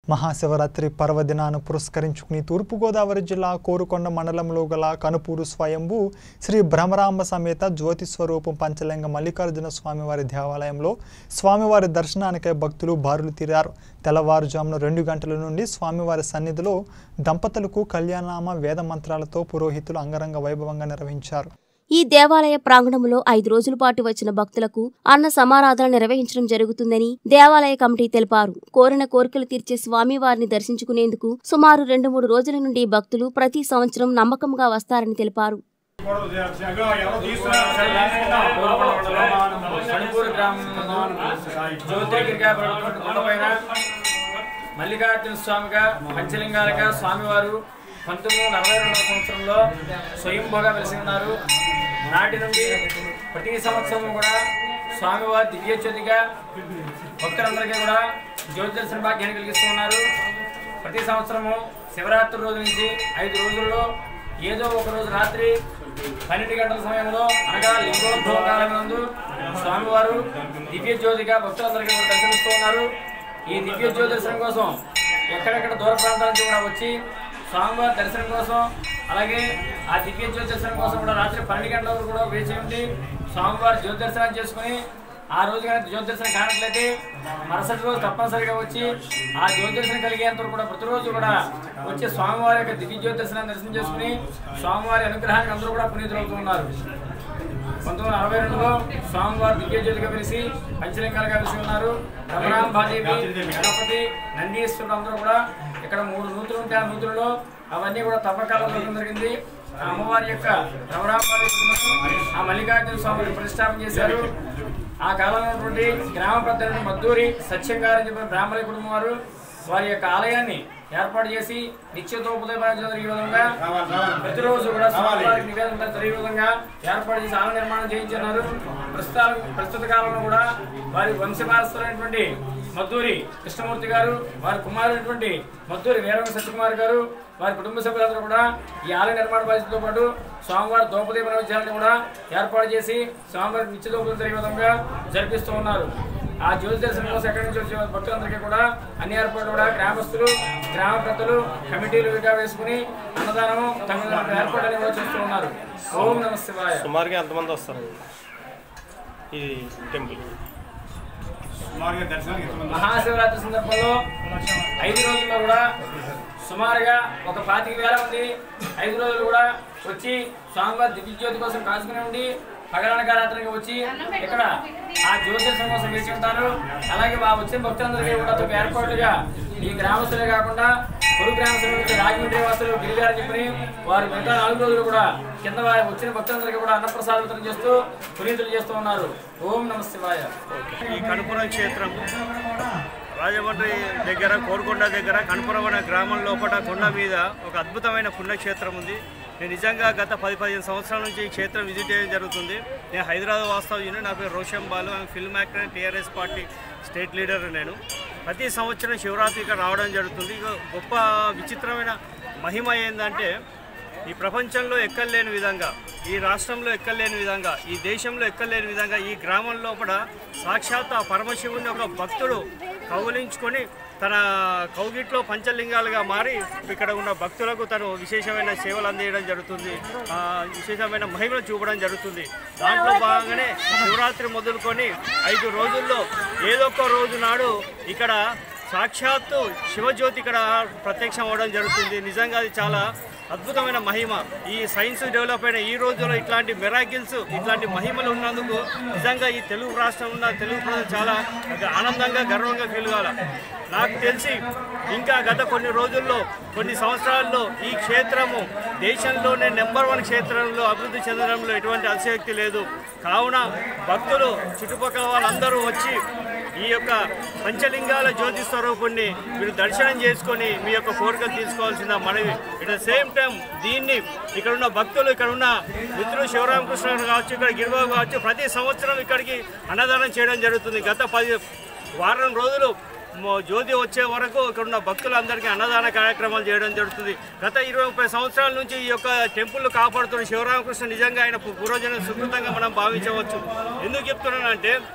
మహాశివరాత్రి పర్వదినాన్ని పురస్కరించుకుని తూర్పుగోదావరి జిల్లా కోరుకొండ మండలంలో గల కనుపూరు స్వయంభూ శ్రీ భ్రమరాంబ సమేత జ్యోతి స్వరూపం పంచలింగ మల్లికార్జున స్వామివారి దేవాలయంలో స్వామివారి దర్శనానికై భక్తులు బారులు తీరారు తెల్లవారుజామున రెండు గంటల నుండి స్వామివారి సన్నిధిలో దంపతులకు కళ్యాణనామ వేద మంత్రాలతో పురోహితులు అంగరంగ వైభవంగా నిర్వహించారు ఈ దేవాలయ ప్రాంగణంలో ఐదు రోజుల పాటు వచ్చిన భక్తులకు అన్న సమారాధన నిర్వహించడం జరుగుతుందని దేవాలయ కమిటీ తెలిపారు కోరిన కోరికలు తీర్చే స్వామివారిని దర్శించుకునేందుకు సుమారు రెండు మూడు రోజుల నుండి భక్తులు ప్రతి సంవత్సరం నమ్మకంగా వస్తారని తెలిపారు మణిపూర్ గ్రామం జ్యోతిర్గిరిగా కొండపైన మల్లికార్జున స్వామిగా పంచలింగాలుగా స్వామివారు పంతొమ్మిది వందల అరవై రెండవ సంవత్సరంలో స్వయంభూగా వెలిసి ఉన్నారు నాటి నుండి ప్రతి సంవత్సరం కూడా స్వామివారి దివ్య జ్యోతిగా భక్తులందరికీ కూడా జ్యోతి దర్శన భాగ్యాన్ని కలిగిస్తూ ఉన్నారు ప్రతి సంవత్సరము శివరాత్రి రోజు నుంచి ఐదు రోజుల్లో ఏదో ఒక రోజు రాత్రి పన్నెండు గంటల సమయంలో అనగా లింగోద్భవ కాలం నందు స్వామివారు దివ్య జ్యోతిగా భక్తులందరికీ కూడా దర్శనిస్తూ ఉన్నారు ఈ దివ్య జ్యోతి దర్శనం కోసం ఎక్కడెక్కడ దూర ప్రాంతాల నుంచి కూడా వచ్చి స్వామివారి దర్శనం కోసం అలాగే ఆ దివ్య జ్యోతి దర్శనం కోసం కూడా రాత్రి పన్నెండు గంటల వరకు కూడా వేచి ఉండి స్వామివారి జ్యోతి దర్శనం చేసుకుని ఆ రోజు కనుక జ్యోతి దర్శనం కానట్లయితే మరుసటి రోజు తప్పనిసరిగా వచ్చి ఆ జ్యోతి దర్శనం కలిగేంత వరకు కూడా ప్రతిరోజు కూడా వచ్చి స్వామివారి యొక్క దివ్య జ్యోతి దర్శనాన్ని దర్శనం చేసుకుని స్వామివారి అనుగ్రహానికి అందరూ కూడా పునీతులవుతూ ఉన్నారు పంతొమ్మిది వందల అరవై రెండులో స్వామివారు దివ్య జ్యోతిగా పిలిచి పంచలింగాలుగా కలిసి ఉన్నారు రమణాంబాదేవి గణపతి నందీశ్వరుడు అందరూ కూడా ఇక్కడ మూడు నూతులు ఉంటే ఆ నూతులలో అవన్నీ కూడా తవ్వకాలం జరగడం జరిగింది ఆ అమ్మవారి యొక్క రమణాంబాదేవి ఆ మల్లికార్జున స్వామిని ప్రతిష్టాపన చేశారు ఆ కాలంలో ఉన్నటువంటి గ్రామ పెద్దలను మద్దూరి సత్యం గారు అని చెప్పిన బ్రాహ్మణ కుటుంబం వారు వారి యొక్క ఆలయాన్ని ఏర్పాటు చేసి నిత్యతోపదయ జరిగే విధంగా ప్రతిరోజు కూడా స్వామివారికి నివేదన జరిగే విధంగా ఏర్పాటు చేసి ఆలయ నిర్మాణం చేయించున్నారు ప్రస్తుత ప్రస్తుత కాలంలో కూడా వారి వంశపారస్తులైనటువంటి మద్దూరి కృష్ణమూర్తి గారు వారి కుమారుడైనటువంటి మద్దూరి వీరవ సత్యకుమార్ గారు వారి కుటుంబ సభ్యులందరూ కూడా ఈ ఆలయ నిర్మాణ బాధ్యతతో పాటు స్వామివారి ద్రౌపది నైవేద్యాలను కూడా ఏర్పాటు చేసి స్వామివారి నిత్య దోపదం జరిగే విధంగా జరిపిస్తూ ఉన్నారు ఆ జ్యోతి దర్శనం కోసం ఎక్కడి నుంచి వచ్చే భక్తులందరికీ కూడా అన్ని ఏర్పాట్లు కూడా గ్రామస్తులు గ్రామ పెద్దలు కమిటీలు విగా వేసుకుని అన్నదానము తగిన ఏర్పాట్లు కూడా చేస్తూ ఉన్నారు ఓం నమ శివాయ సుమారుగా ఎంతమంది వస్తారు ఈ టెంపుల్ మహాశివరాత్రి సందర్భంలో ఐదు రోజుల్లో కూడా సుమారుగా ఒక పాతిక వేల మంది ఐదు రోజులు కూడా వచ్చి స్వామివారి దివ్య జ్యోతి కోసం కాసుకుని ఉండి పగలనక రాత్రికి వచ్చి ఇక్కడ ఆ జ్యోతి దర్శనం కోసం వేచి ఉంటారు అలాగే మా వచ్చిన భక్తులందరికీ కూడా ఒక ఏర్పాటుగా ఈ గ్రామస్తులే కాకుండా పొరుగు గ్రామస్తుల నుంచి రాజమండ్రి వాసులు గిరిగారు చెప్పని వారు మిగతా నాలుగు రోజులు కూడా కింద వారి వచ్చిన భక్తులందరికీ కూడా అన్నప్రసాద వితరణ చేస్తూ పునీతులు చేస్తూ ఉన్నారు ఓం నమ శివాయ ఈ కనుపురం క్షేత్రం రాజమండ్రి దగ్గర కోరుకొండ దగ్గర కనుపురం అనే గ్రామం లోపల కొండ మీద ఒక అద్భుతమైన పుణ్యక్షేత్రం ఉంది నేను నిజంగా గత పది పదిహేను సంవత్సరాల నుంచి ఈ క్షేత్రం విజిట్ చేయడం జరుగుతుంది నేను హైదరాబాద్ వాస్తవ్యుని నా పేరు రోషన్ బాలు ఆమె film actor TRS party state leader నేను ప్రతి సంవత్సరం శివరాత్రికి రావడం జరుగుతుంది ఇక గొప్ప విచిత్రమైన మహిమ ఏంటంటే ఈ ప్రపంచంలో ఎక్కలేని విధంగా ఈ రాష్ట్రంలో ఎక్కలేని విధంగా ఈ దేశంలో ఎక్కలేని విధంగా ఈ గ్రామం లోపల సాక్షాత్ ఆ పరమశివుని ఒక భక్తుడు కౌలించుకొని తన కౌగిట్లో పంచలింగాలుగా మారి ఇక్కడ ఉన్న భక్తులకు తను విశేషమైన సేవలు అందించడం జరుగుతుంది ఆ, విశేషమైన మహిమను చూపడం జరుగుతుంది దాంట్లో భాగంగానే శివరాత్రి మొదలుకొని ఐదు రోజుల్లో ఏదో ఒక రోజు నాడు ఇక్కడ సాక్షాత్తు శివజ్యోతి ఇక్కడ ప్రత్యక్షం అవ్వడం జరుగుతుంది నిజంగా అది చాలా అద్భుతమైన మహిమ ఈ సైన్స్ డెవలప్ అయిన ఈ రోజుల్లో ఇట్లాంటి మెరాకిల్స్ ఇట్లాంటి మహిమలు ఉన్నందుకు నిజంగా ఈ తెలుగు రాష్ట్రం ఉన్న తెలుగు ప్రజలు చాలా ఆనందంగా గర్వంగా ఫీల్ కావాలి నాకు తెలిసి ఇంకా గత కొన్ని రోజుల్లో కొన్ని సంవత్సరాల్లో ఈ క్షేత్రము దేశంలోనే నెంబర్ వన్ క్షేత్రంలో అభివృద్ధి చెందడంలో ఎటువంటి అతిశక్తి లేదు కావున భక్తులు చుట్టుపక్కల వాళ్ళందరూ వచ్చి ఈ యొక్క పంచలింగాల జ్యోతి స్వరూపుణ్ణి మీరు దర్శనం చేసుకొని మీ యొక్క కోరికలు తీసుకోవాల్సిన మనవి ఇట్ ద సేమ్ టైం దీన్ని ఇక్కడ ఉన్న భక్తులు ఇక్కడ ఉన్న మిత్రులు శివరామకృష్ణ గారు కావచ్చు ఇక్కడ గిరిబాబు కావచ్చు ప్రతి సంవత్సరం ఇక్కడికి అన్నదానం చేయడం జరుగుతుంది గత పది వారం రోజులు మొ- జ్యోతి వచ్చే వరకు ఇక్కడ ఉన్న భక్తులందరికీ అన్నదాన కార్యక్రమాలు చేయడం జరుగుతుంది గత ఇరవై ముప్పై సంవత్సరాల నుంచి ఈ యొక్క టెంపుల్ కాపాడుతున్న శివరామకృష్ణ నిజంగా ఆయన పు- పూర్వజన సుకృతంగా మనం భావించవచ్చు ఎందుకు చెప్తున్నానంటే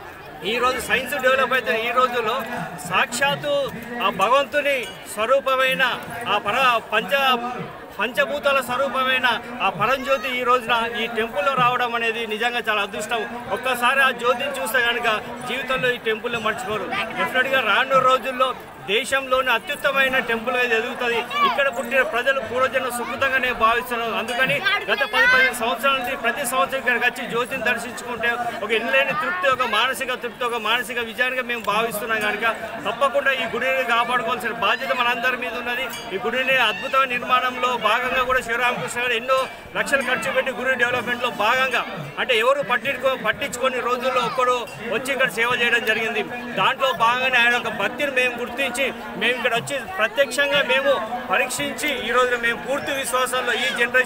ఈ రోజు సైన్స్ డెవలప్ అయితే ఈ రోజుల్లో సాక్షాత్తు ఆ భగవంతుని స్వరూపమైన ఆ పర పంచ పంచభూతాల స్వరూపమైన ఆ పరంజ్యోతి ఈ రోజున ఈ టెంపుల్లో రావడం అనేది నిజంగా చాలా అదృష్టం ఒక్కసారి ఆ జ్యోతిని చూస్తే కనుక జీవితంలో ఈ టెంపుల్ని మర్చిపోరు డెఫినెట్గా రానున్న రోజుల్లో దేశంలోని అత్యుత్తమైన టెంపుల్ ఇది ఎదుగుతుంది ఇక్కడ పుట్టిన ప్రజలు పూర్వజన్మ సుకృతంగానే భావిస్తున్నారు అందుకని గత పది పదిహేను సంవత్సరాల నుంచి ప్రతి సంవత్సరం ఇక్కడికి వచ్చి జ్యోతిని దర్శించుకుంటే ఒక ఎన్నలేని తృప్తి ఒక మానసిక తృప్తి ఒక మానసిక విజయానికి మేము భావిస్తున్నాం కనుక తప్పకుండా ఈ గుడిని కాపాడుకోవాల్సిన బాధ్యత మనందరి మీద ఉన్నది ఈ గుడిని అద్భుతమైన నిర్మాణంలో భాగంగా కూడా శివరామకృష్ణ గారు ఎన్నో లక్షలు ఖర్చు పెట్టి గుడి డెవలప్మెంట్లో భాగంగా అంటే ఎవరు పట్టించుకో పట్టించుకొని రోజుల్లో ఒక్కడు వచ్చి ఇక్కడ సేవ చేయడం జరిగింది దాంట్లో భాగంగానే ఆయన యొక్క భక్తిని మేము గుర్తించి మేము ఇక్కడ వచ్చి ప్రత్యక్షంగా మేము పరీక్షించి ఈ రోజు మేము పూర్తి విశ్వాసాల్లో ఈ జనరేషన్